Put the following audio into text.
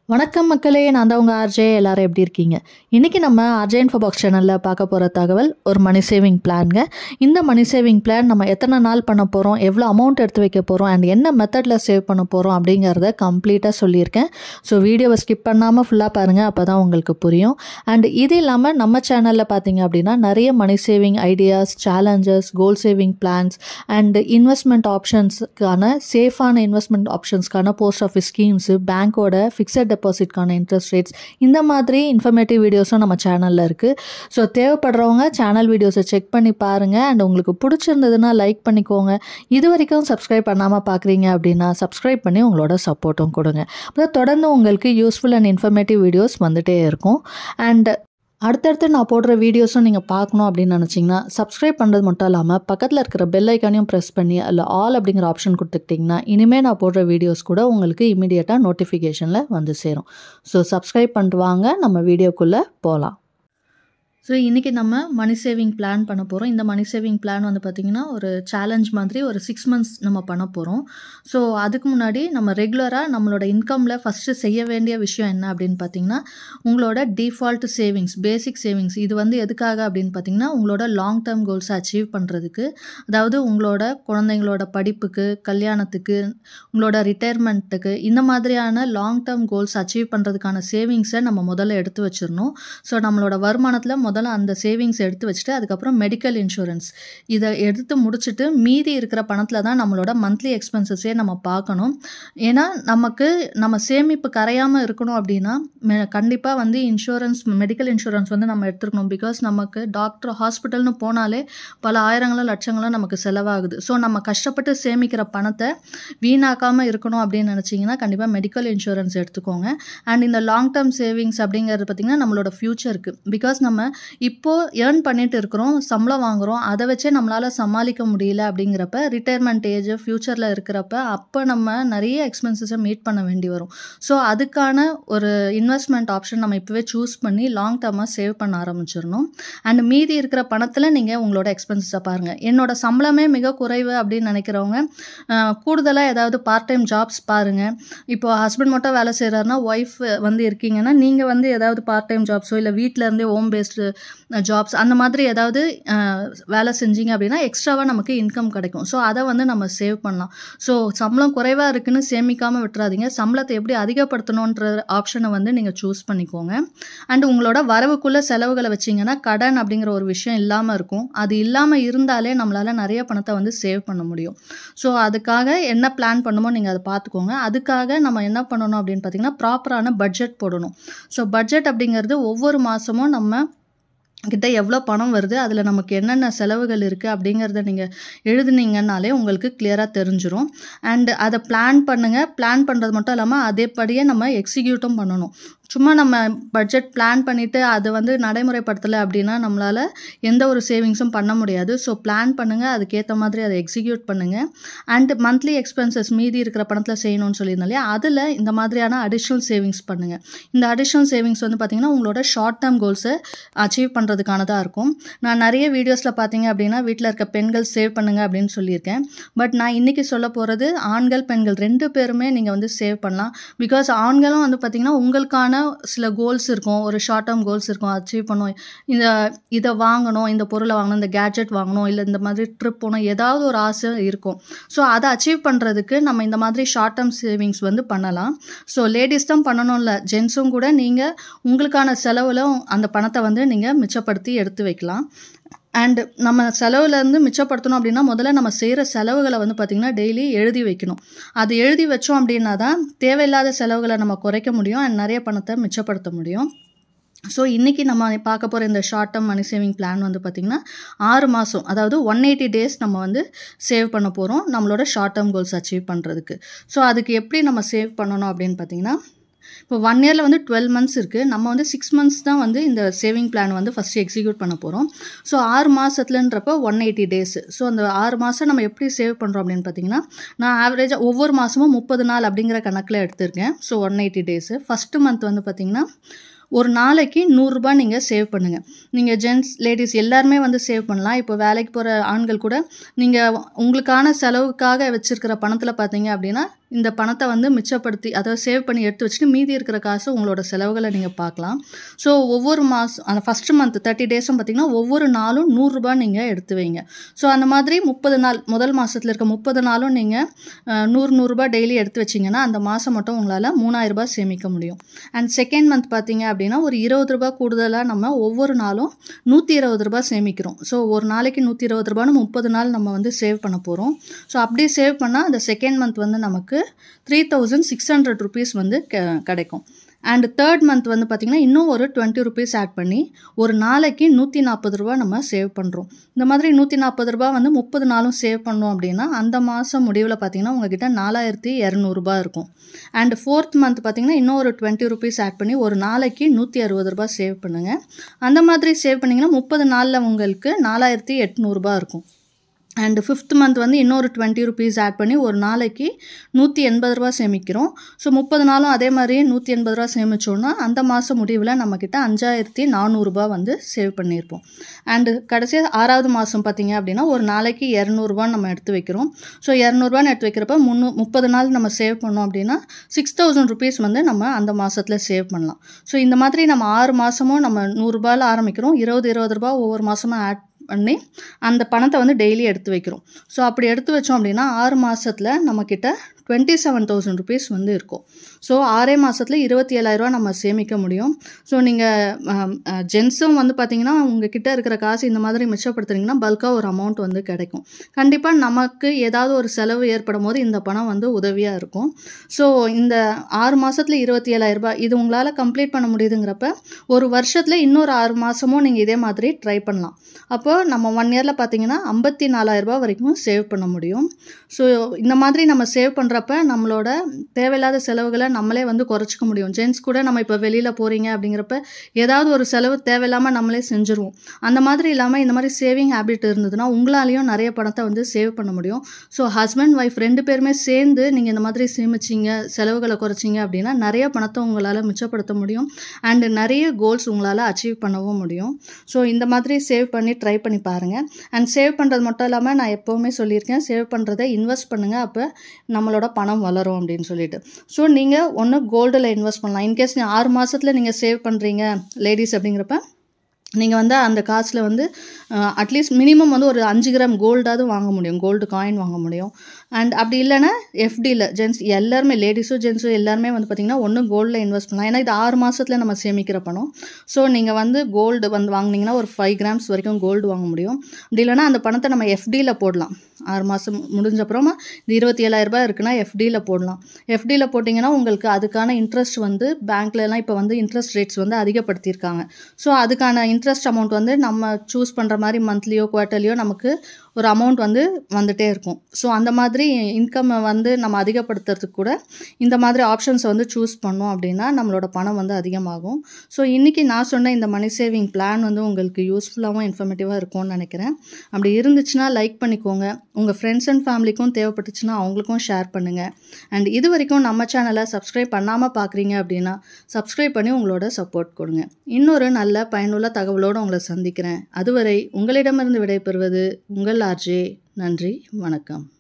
வணக்கம் மக்களே நான் தான் உங்கள் ஆர்ஜே எல்லாரும் எப்படி இருக்கீங்க இன்றைக்கி நம்ம ஆர்ஜே இன்ஃபோ பாக்ஸ் சேனலில் பார்க்க போகிற தகவல் ஒரு மணி சேவிங் பிளான்ங்க இந்த மணி சேவிங் பிளான் நம்ம எத்தனை நாள் பண்ண போகிறோம் எவ்வளோ அமௌண்ட் எடுத்து வைக்க போகிறோம் அண்ட் என்ன மெத்தடில் சேவ் பண்ண போகிறோம் அப்படிங்கிறத கம்ப்ளீட்டாக சொல்லியிருக்கேன் ஸோ வீடியோவை ஸ்கிப் பண்ணாமல் ஃபுல்லாக பாருங்கள் அப்போ தான் உங்களுக்கு புரியும் அண்ட் இது இல்லாமல் நம்ம சேனலில் பார்த்தீங்க அப்படின்னா நிறைய money saving ideas challenges goal saving plans and investment ஆப்ஷன்ஸ்க்கான சேஃபான இன்வெஸ்ட்மெண்ட் ஆப்ஷன்ஸ்க்கான போஸ்ட் ஆஃபீஸ் ஸ்கீம்ஸு பேங்க்கோட ஃபிக்ஸட் டெபாசிட்கான இன்ட்ரெஸ்ட் ரேட்ஸ் இந்த மாதிரி இன்ஃபர்மேட்டிவ் வீடியோஸும் நம்ம சேனலில் இருக்குது ஸோ தேவைப்படுறவங்க சேனல் வீடியோஸை செக் பண்ணி பாருங்கள் அண்ட் உங்களுக்கு பிடிச்சிருந்ததுன்னா லைக் பண்ணிக்கோங்க இது வரைக்கும் சப்ஸ்கிரைப் பண்ணாமல் பார்க்குறீங்க அப்படின்னா சப்ஸ்கிரைப் பண்ணி உங்களோட சப்போர்ட்டும் கொடுங்க அப்போ தொடர்ந்து உங்களுக்கு யூஸ்ஃபுல் அண்ட் இன்ஃபர்மேட்டிவ் வீடியோஸ் வந்துகிட்டே இருக்கும் அண்ட் அடுத்தடுத்து நான் போடுற வீடியோஸும் நீங்கள் பார்க்கணும் அப்படின்னு நினச்சிங்கன்னா சப்ஸ்கிரைப் பண்ணுறது மட்டும் இல்லாமல் பக்கத்தில் இருக்கிற பெல் ஐக்கானையும் ப்ரெஸ் பண்ணி அதில் ஆல் அப்படிங்கிற ஆப்ஷன் கொடுத்துக்கிட்டிங்கன்னா இனிமேல் நான் போடுற வீடியோஸ் கூட உங்களுக்கு இமீடியட்டாக நோட்டிஃபிகேஷனில் வந்து சேரும் ஸோ சப்ஸ்கிரைப் பண்ணிட்டு வாங்க நம்ம வீடியோக்குள்ளே போகலாம் ஸோ இன்றைக்கி நம்ம மணி சேவிங் பிளான் பண்ண போகிறோம் இந்த மணி சேவிங் பிளான் வந்து பார்த்திங்கன்னா ஒரு சேலஞ்ச் மாதிரி ஒரு சிக்ஸ் மந்த்ஸ் நம்ம பண்ண போகிறோம் ஸோ அதுக்கு முன்னாடி நம்ம ரெகுலராக நம்மளோட இன்கமில் ஃபஸ்ட்டு செய்ய வேண்டிய விஷயம் என்ன அப்படின்னு பார்த்தீங்கன்னா உங்களோட டிஃபால்ட் சேவிங்ஸ் பேசிக் சேவிங்ஸ் இது வந்து எதுக்காக அப்படின்னு பார்த்தீங்கன்னா உங்களோட லாங் டேர்ம் கோல்ஸை அச்சீவ் பண்ணுறதுக்கு அதாவது உங்களோட குழந்தைங்களோட படிப்புக்கு கல்யாணத்துக்கு உங்களோட ரிட்டையர்மெண்ட்டுக்கு இந்த மாதிரியான லாங் டேர்ம் கோல்ஸ் அச்சீவ் பண்ணுறதுக்கான சேவிங்ஸை நம்ம முதல்ல எடுத்து வச்சிடணும் ஸோ நம்மளோட வருமானத்தில் முதல்ல அந்த சேவிங்ஸ் எடுத்து வச்சுட்டு அதுக்கப்புறம் மெடிக்கல் இன்சூரன்ஸ் இதை எடுத்து முடிச்சுட்டு மீதி இருக்கிற பணத்தில் தான் நம்மளோட மந்த்லி எக்ஸ்பென்சஸே நம்ம பார்க்கணும் ஏன்னா நமக்கு நம்ம சேமிப்பு கரையாமல் இருக்கணும் அப்படின்னா கண்டிப்பாக வந்து இன்சூரன்ஸ் மெடிக்கல் இன்சூரன்ஸ் வந்து நம்ம எடுத்துருக்கணும் பிகாஸ் நமக்கு டாக்டர் ஹாஸ்பிட்டல்னு போனாலே பல ஆயிரங்களும் லட்சங்களும் நமக்கு செலவாகுது ஸோ நம்ம கஷ்டப்பட்டு சேமிக்கிற பணத்தை வீணாக்காமல் இருக்கணும் அப்படின்னு நினச்சிங்கன்னா கண்டிப்பாக மெடிக்கல் இன்சூரன்ஸ் எடுத்துக்கோங்க அண்ட் இந்த லாங் டேர்ம் சேவிங்ஸ் அப்படிங்கிறது பார்த்திங்கன்னா நம்மளோட ஃப்யூச்சருக்கு பிகாஸ் நம்ம இப்போது ஏர்ன் பண்ணிட்டு இருக்கிறோம் சம்பளம் வாங்குகிறோம் அதை வச்சே நம்மளால் சமாளிக்க முடியல அப்படிங்கிறப்ப ரிட்டையர்மெண்ட் ஏஜ் ஃப்யூச்சரில் இருக்கிறப்ப அப்போ நம்ம நிறைய எக்ஸ்பென்சஸை மீட் பண்ண வேண்டி வரும் ஸோ அதுக்கான ஒரு இன்வெஸ்ட்மெண்ட் ஆப்ஷன் நம்ம இப்போவே சூஸ் பண்ணி லாங் டேர்மாக சேவ் பண்ண ஆரம்பிச்சிடணும் அண்ட் மீதி இருக்கிற பணத்தில் நீங்கள் உங்களோட எக்ஸ்பென்சஸை பாருங்கள் என்னோட சம்பளமே மிக குறைவு அப்படின்னு நினைக்கிறவங்க கூடுதலாக ஏதாவது பார்ட் டைம் ஜாப்ஸ் பாருங்கள் இப்போ ஹஸ்பண்ட் மட்டும் வேலை செய்கிறாருன்னா ஒய்ஃப் வந்து இருக்கீங்கன்னா நீங்கள் வந்து ஏதாவது பார்ட் டைம் ஜாப்ஸோ இல்லை வீட்டிலேருந்தே ஹோம் பேஸ்டு ஜாப்ஸ் அந்த மாதிரி ஏதாவது வேலை செஞ்சீங்க அப்படின்னா எக்ஸ்ட்ராவாக நமக்கு இன்கம் கிடைக்கும் ஸோ அதை வந்து நம்ம சேவ் பண்ணலாம் ஸோ சம்பளம் குறைவாக இருக்குன்னு சேமிக்காமல் விட்டுறாதீங்க சம்பளத்தை எப்படி அதிகப்படுத்தணுன்ற ஆப்ஷனை வந்து நீங்கள் சூஸ் பண்ணிக்கோங்க அண்ட் உங்களோட வரவுக்குள்ளே செலவுகளை வச்சிங்கன்னா கடன் அப்படிங்கிற ஒரு விஷயம் இல்லாமல் இருக்கும் அது இல்லாமல் இருந்தாலே நம்மளால் நிறைய பணத்தை வந்து சேவ் பண்ண முடியும் ஸோ அதுக்காக என்ன பிளான் பண்ணுமோ நீங்கள் அதை பார்த்துக்கோங்க அதுக்காக நம்ம என்ன பண்ணணும் அப்படின்னு பார்த்தீங்கன்னா ப்ராப்பரான பட்ஜெட் போடணும் ஸோ பட்ஜெட் அப்படிங்கிறது ஒவ்வொரு மாதமும் நம்ம கிட்ட எவ்வளோ பணம் வருது அதில் நமக்கு என்னென்ன செலவுகள் இருக்குது அப்படிங்கிறத நீங்கள் எழுதுனீங்கன்னாலே உங்களுக்கு கிளியராக தெரிஞ்சிடும் அண்ட் அதை பிளான் பண்ணுங்கள் பிளான் பண்ணுறது மட்டும் இல்லாமல் அதேபடியே நம்ம எக்ஸிக்யூட்டும் பண்ணணும் சும்மா நம்ம பட்ஜெட் பிளான் பண்ணிவிட்டு அதை வந்து நடைமுறைப்படுத்தலை அப்படின்னா நம்மளால் எந்த ஒரு சேவிங்ஸும் பண்ண முடியாது ஸோ பிளான் பண்ணுங்கள் அதுக்கேற்ற மாதிரி அதை எக்ஸிக்யூட் பண்ணுங்கள் அண்ட் மந்த்லி எக்ஸ்பென்சஸ் மீதி இருக்கிற பணத்தில் செய்யணும்னு சொல்லியிருந்தாலே அதில் இந்த மாதிரியான அடிஷ்னல் சேவிங்ஸ் பண்ணுங்கள் இந்த அடிஷ்னல் சேவிங்ஸ் வந்து பார்த்திங்கன்னா உங்களோட ஷார்ட் டேர்ம் கோல்ஸை அச்சீவ் பண்ணுறதுக்கானதாக இருக்கும் நான் நிறைய வீடியோஸில் பார்த்தீங்க அப்படின்னா வீட்டில் இருக்க பெண்கள் சேவ் பண்ணுங்கள் அப்படின்னு சொல்லியிருக்கேன் பட் நான் இன்றைக்கி சொல்ல போகிறது ஆண்கள் பெண்கள் ரெண்டு பேருமே நீங்கள் வந்து சேவ் பண்ணலாம் பிகாஸ் ஆண்களும் வந்து பார்த்திங்கன்னா உங்களுக்கான சில கோல்ஸ் இருக்கும் ஒரு ஷார்ட் டேர்ம் கோல்ஸ் இருக்கும் அச்சீவ் பண்ணும் இந்த இதை வாங்கணும் இந்த பொருளை வாங்கணும் இந்த கேட்ஜெட் வாங்கணும் இல்லை இந்த மாதிரி ட்ரிப் போகணும் ஏதாவது ஒரு ஆசை இருக்கும் ஸோ அதை அச்சீவ் பண்ணுறதுக்கு நம்ம இந்த மாதிரி ஷார்ட் டேர்ம் சேவிங்ஸ் வந்து பண்ணலாம் ஸோ லேடிஸ் தான் பண்ணணும் இல்லை ஜென்ஸும் கூட நீங்கள் உங்களுக்கான செலவில் அந்த பணத்தை வந்து நீங்கள் மிச்சப்படுத்தி எடுத்து வைக்கலாம் அண்ட் நம்ம செலவுலேருந்து மிச்சப்படுத்தணும் அப்படின்னா முதல்ல நம்ம செய்கிற செலவுகளை வந்து பார்த்திங்கன்னா டெய்லி எழுதி வைக்கணும் அது எழுதி வச்சோம் அப்படின்னா தான் தேவையில்லாத செலவுகளை நம்ம குறைக்க முடியும் அண்ட் நிறைய பணத்தை மிச்சப்படுத்த முடியும் ஸோ இன்றைக்கி நம்ம பார்க்க போகிற இந்த short term money saving plan வந்து பார்த்திங்கன்னா ஆறு மாதம் அதாவது ஒன் எயிட்டி டேஸ் நம்ம வந்து சேவ் பண்ண போகிறோம் நம்மளோட ஷார்ட் டேர்ம் கோல்ஸ் அச்சீவ் பண்ணுறதுக்கு ஸோ அதுக்கு எப்படி நம்ம சேவ் பண்ணணும் அப்படின்னு பார்த்திங்கன்னா இப்போ ஒன் இயரில் வந்து டுவெல் மந்த்ஸ் இருக்குது நம்ம வந்து சிக்ஸ் மந்த்ஸ் தான் வந்து இந்த சேவிங் பிளான் வந்து ஃபஸ்ட்டு எக்ஸிக்யூட் பண்ண போகிறோம் ஸோ ஆறு மாதத்துலன்றப்போ ஒன் எயிட்டி டேஸ் ஸோ அந்த ஆறு மாதம் நம்ம எப்படி சேவ் பண்ணுறோம் அப்படின்னு பார்த்தீங்கன்னா நான் ஆவரேஜாக ஒவ்வொரு மாதமும் முப்பது நாள் அப்படிங்கிற கணக்கில் எடுத்திருக்கேன் so one eighty days first month வந்து பார்த்திங்கன்னா ஒரு நாளைக்கு நூறுரூபா நீங்கள் சேவ் பண்ணுங்கள் நீங்கள் ஜென்ட்ஸ் லேடிஸ் எல்லாருமே வந்து சேவ் பண்ணலாம் இப்போ வேலைக்கு போகிற ஆண்கள் கூட நீங்கள் உங்களுக்கான செலவுக்காக வச்சுருக்கிற பணத்தில் பார்த்தீங்க அப்படின்னா இந்த பணத்தை வந்து மிச்சப்படுத்தி அதாவது சேவ் பண்ணி எடுத்து வச்சுட்டு மீதி இருக்கிற காசு உங்களோட செலவுகளை நீங்கள் பார்க்கலாம் ஸோ ஒவ்வொரு மாதம் அந்த ஃபஸ்ட்டு மந்த் தேர்ட்டி டேஸும் பார்த்தீங்கன்னா ஒவ்வொரு நாளும் நூறுரூபா நீங்கள் எடுத்து வைங்க ஸோ அந்த மாதிரி முப்பது நாள் முதல் மாதத்தில் இருக்க முப்பது நாளும் நீங்கள் நூறு நூறுரூபா டெய்லி எடுத்து வச்சிங்கன்னா அந்த மாதம் மட்டும் உங்களால் மூணாயிரரூபா சேமிக்க முடியும் அண்ட் செகண்ட் மந்த் பார்த்தீங்க அப்படின்னா ஒரு இருபது ரூபா கூடுதலாக நம்ம ஒவ்வொரு நாளும் நூற்றி இருபது ரூபா சேமிக்கிறோம் ஸோ ஒரு நாளைக்கு நூற்றி இருபது ரூபான்னு முப்பது நாள் நம்ம வந்து சேவ் பண்ண போகிறோம் ஸோ அப்படி சேவ் பண்ணால் அந்த செகண்ட் மந்த் வந்து நமக்கு three thousand six hundred rupees வந்து க- கிடைக்கும் அண்ட் தேர்ட் மந்த் வந்து பார்த்திங்கன்னா இன்னும் ஒரு டுவெண்ட்டி ருபீஸ் ஆட் பண்ணி ஒரு நாளைக்கு நூற்றி நாற்பது ரூபா நம்ம சேவ் பண்ணுறோம் இந்த மாதிரி நூற்றி நாற்பது ரூபா வந்து முப்பது நாளும் சேவ் பண்ணோம் அப்படின்னா அந்த மாதம் முடிவில் பார்த்தீங்கன்னா உங்ககிட்ட நாலாயிரத்தி இரநூறுபா இருக்கும் அண்ட் ஃபோர்த் மந்த் பார்த்தீங்கன்னா இன்னும் ஒரு டுவெண்ட்டி ருபீஸ் ஆட் பண்ணி ஒரு நாளைக்கு நூற்றி அறுபது ரூபா சேவ் பண்ணுங்கள் அந்த மாதிரி சேவ் பண்ணிங்கன்னா முப்பது நாளில் உங்களுக்கு நாலாயிரத்தி எட்நூறுபா இருக்கும் அண்ட் ஃபிஃப்த் மந்த் வந்து இன்னொரு டுவெண்ட்டி ருபீஸ் ஆட் பண்ணி ஒரு நாளைக்கு நூற்றி எண்பது ரூபா சேமிக்கிறோம் ஸோ முப்பது நாளும் அதே மாதிரியே நூற்றி எண்பது ரூபா சேமிச்சோன்னா அந்த மாதம் முடிவில் நம்மக்கிட்ட அஞ்சாயிரத்தி நானூறுரூபா வந்து சேவ் பண்ணியிருப்போம் அண்டு கடைசியாக ஆறாவது மாதம் பார்த்தீங்க அப்படின்னா ஒரு நாளைக்கு இரநூறுபா நம்ம எடுத்து வைக்கிறோம் ஸோ இரநூறுபான்னு எடுத்து வைக்கிறப்ப முந்நூ முப்பது நாள் நம்ம சேவ் பண்ணோம் அப்படின்னா சிக்ஸ் தௌசண்ட் ருபீஸ் வந்து நம்ம அந்த மாதத்தில் சேவ் பண்ணலாம் ஸோ இந்த மாதிரி நம்ம ஆறு மாதமும் நம்ம நூறுரூபாயில் ஆரம்பிக்கிறோம் இருபது இருபது ரூபா ஒவ்வொரு மாதமும் ஆட் பண்ணி அந்த பணத்தை வந்து டெய்லி எடுத்து வைக்கிறோம் ஸோ அப்படி எடுத்து வச்சோம் அப்படின்னா ஆறு மாதத்தில் நம்மக்கிட்ட டுவெண்ட்டி செவன் தௌசண்ட் ருபீஸ் வந்து இருக்கும் ஸோ ஆறே மாதத்தில் இருபத்தி ஏழாயிரரூவா நம்ம சேமிக்க முடியும் ஸோ நீங்கள் ஜென்ஸும் வந்து பார்த்தீங்கன்னா உங்ககிட்ட இருக்கிற காசு இந்த மாதிரி மிச்சப்படுத்துறீங்கன்னா பல்காக ஒரு அமௌண்ட் வந்து கிடைக்கும் கண்டிப்பாக நமக்கு ஏதாவது ஒரு செலவு ஏற்படும் போது இந்த பணம் வந்து உதவியாக இருக்கும் ஸோ இந்த ஆறு மாதத்தில் இருபத்தி ஏழாயிரரூபா இது உங்களால் கம்ப்ளீட் பண்ண முடியுதுங்கிறப்ப ஒரு வருஷத்தில் இன்னொரு ஆறு மாதமும் நீங்கள் இதே மாதிரி ட்ரை பண்ணலாம் அப்போ நம்ம ஒன் இயரில் பார்த்தீங்கன்னா ஐம்பத்தி நாலாயிரரூபா வரைக்கும் சேவ் பண்ண முடியும் ஸோ இந்த மாதிரி நம்ம சேவ் பண்ணுறப்ப நம்மளோட தேவையில்லாத செலவுகளை நம்மளே வந்து குறைச்சிக்க முடியும் ஜென்ஸ் கூட நம்ம இப்போ வெளியில் போகிறீங்க அப்படிங்கிறப்ப ஏதாவது ஒரு செலவு தேவையில்லாமல் நம்மளே செஞ்சுருவோம் அந்த மாதிரி இல்லாமல் இந்த மாதிரி சேவிங் ஹேபிட் இருந்ததுன்னா உங்களாலேயும் நிறைய பணத்தை வந்து சேவ் பண்ண முடியும் ஸோ ஹஸ்பண்ட் ஒய்ஃப் ரெண்டு பேருமே சேர்ந்து நீங்கள் இந்த மாதிரி சேமிச்சிங்க செலவுகளை குறைச்சிங்க அப்படின்னா நிறைய பணத்தை உங்களால் மிச்சப்படுத்த முடியும் அண்டு நிறைய கோல்ஸ் உங்களால் அச்சீவ் பண்ணவும் முடியும் ஸோ இந்த மாதிரி சேவ் பண்ணி ட்ரை பண்ணி பாருங்கள் அண்ட் சேவ் பண்ணுறது மட்டும் இல்லாமல் நான் எப்போவுமே சொல்லியிருக்கேன் சேவ் பண்ணுறதை இன்வெஸ்ட் பண்ணுங்கள் அப்போ நம்மளோட பணம் வளரும் அப்படின்னு சொல்லிட்டு ஸோ நீங்கள் ஒன்று கோல்டில் இன்வெஸ்ட் பண்ணலாம் இன்கேஸ் நீ ஆறு மாதத்தில் நீங்கள் சேவ் பண்ணுறீங்க லேடிஸ் அப்படிங்கிறப்ப நீங்கள் வந்து அந்த காசில் வந்து அட்லீஸ்ட் மினிமம் வந்து ஒரு அஞ்சு கிராம் கோல்டாவது வாங்க முடியும் கோல்டு காயின் வாங்க முடியும் அண்ட் அப்படி இல்லைன்னா எஃப்டியில் ஜென்ஸ் எல்லாருமே லேடிஸும் ஜென்ஸும் எல்லாருமே வந்து பார்த்திங்கன்னா ஒன்று கோல்டில் இன்வெஸ்ட் பண்ணலாம் ஏன்னா இது ஆறு மாதத்தில் நம்ம சேமிக்கிற பணம் ஸோ நீங்கள் வந்து கோல்டு வந்து வாங்குனீங்கன்னா ஒரு ஃபைவ் கிராம்ஸ் வரைக்கும் கோல்டு வாங்க முடியும் அப்படி இல்லைன்னா அந்த பணத்தை நம்ம எஃப்டியில் போடலாம் ஆறு மாதம் முடிஞ்ச அப்புறமா இது இருபத்தி ஏழாயிரரூபா இருக்குன்னா எஃப்டியில் போடலாம் எஃப்டியில் போட்டிங்கன்னா உங்களுக்கு அதுக்கான இன்ட்ரெஸ்ட் வந்து பேங்க்லலாம் இப்போ வந்து இன்ட்ரெஸ்ட் ரேட்ஸ் வந்து அதிகப்படுத்தியிருக்காங்க ஸோ அதுக்கான இன்ட்ரெஸ்ட் அமௌண்ட் வந்து நம்ம சூஸ் பண்ணுற மாதிரி மந்த்லியோ குவார்ட்டர்லியோ நமக்கு ஒரு அமௌண்ட் வந்து வந்துட்டே இருக்கும் ஸோ அந்த மாதிரி இன்கம்மை வந்து நம்ம அதிகப்படுத்துறதுக்கு கூட இந்த மாதிரி ஆப்ஷன்ஸை வந்து சூஸ் பண்ணோம் அப்படின்னா நம்மளோட பணம் வந்து அதிகமாகும் ஸோ இன்றைக்கி நான் சொன்ன இந்த மணி சேவிங் பிளான் வந்து உங்களுக்கு யூஸ்ஃபுல்லாகவும் இன்ஃபர்மேட்டிவாக இருக்கும்னு நினைக்கிறேன் அப்படி இருந்துச்சுன்னா லைக் பண்ணிக்கோங்க உங்கள் ஃப்ரெண்ட்ஸ் அண்ட் ஃபேமிலிக்கும் தேவைப்பட்டுச்சுன்னா அவங்களுக்கும் ஷேர் பண்ணுங்கள் அண்ட் இது வரைக்கும் நம்ம சேனலை சப்ஸ்கிரைப் பண்ணாமல் பார்க்குறீங்க அப்படின்னா சப்ஸ்கிரைப் பண்ணி உங்களோட சப்போர்ட் கொடுங்க இன்னொரு நல்ல பயனுள்ள தகவலோடு உங்களை சந்திக்கிறேன் அதுவரை உங்களிடமிருந்து விடைபெறுவது உங்கள் ஆர்ஜே நன்றி வணக்கம்